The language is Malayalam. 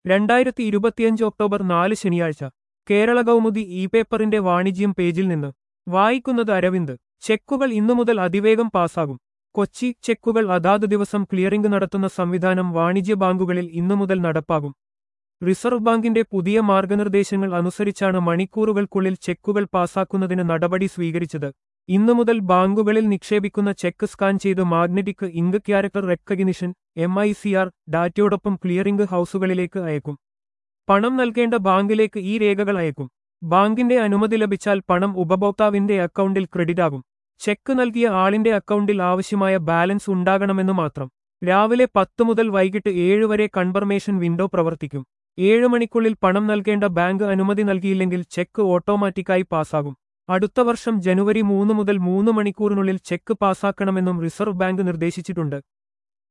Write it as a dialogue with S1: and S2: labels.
S1: രണ്ടായിരത്തി ഇരുപത്തിയഞ്ച് ഒക്ടോബർ നാല് ശനിയാഴ്ച കേരള കൗമുദി ഇ പേപ്പറിന്റെ വാണിജ്യം പേജിൽ നിന്ന് വായിക്കുന്നത് അരവിന്ദ് ചെക്കുകൾ ഇന്നു മുതൽ അതിവേഗം പാസ്സാകും കൊച്ചി ചെക്കുകൾ അതാത് ദിവസം ക്ലിയറിംഗ് നടത്തുന്ന സംവിധാനം വാണിജ്യ ബാങ്കുകളിൽ ഇന്നു മുതൽ നടപ്പാകും റിസർവ് ബാങ്കിന്റെ പുതിയ മാർഗനിർദ്ദേശങ്ങൾ അനുസരിച്ചാണ് മണിക്കൂറുകൾക്കുള്ളിൽ ചെക്കുകൾ പാസാക്കുന്നതിന് നടപടി സ്വീകരിച്ചത് ഇന്നു മുതൽ ബാങ്കുകളിൽ നിക്ഷേപിക്കുന്ന ചെക്ക് സ്കാൻ ചെയ്ത് magnetic ink character recognition M I C R ഡാറ്റയോടൊപ്പം ക്ലിയറിംഗ് ഹൌസുകളിലേക്ക് അയക്കും പണം നൽകേണ്ട ബാങ്കിലേക്ക് ഈ രേഖകൾ അയക്കും ബാങ്കിന്റെ അനുമതി ലഭിച്ചാൽ പണം ഉപഭോക്താവിന്റെ അക്കൗണ്ടിൽ ക്രെഡിറ്റ് ആകും ചെക്ക് നൽകിയ ആളിന്റെ അക്കൗണ്ടിൽ ആവശ്യമായ ബാലൻസ് ഉണ്ടാകണമെന്ന് മാത്രം രാവിലെ പത്ത് മുതൽ വൈകിട്ട് ഏഴ് വരെ കൺഫർമേഷൻ വിൻഡോ പ്രവർത്തിക്കും ഏഴ് മണിക്കുള്ളിൽ പണം നൽകേണ്ട ബാങ്ക് അനുമതി നൽകിയില്ലെങ്കിൽ ചെക്ക് ഓട്ടോമാറ്റിക്കായി പാസ്സാകും അടുത്ത വർഷം ജനുവരി മൂന്ന് മുതൽ മൂന്ന് മണിക്കൂറിനുള്ളിൽ ചെക്ക് പാസാക്കണമെന്നും റിസർവ് ബാങ്ക് നിർദ്ദേശിച്ചിട്ടുണ്ട്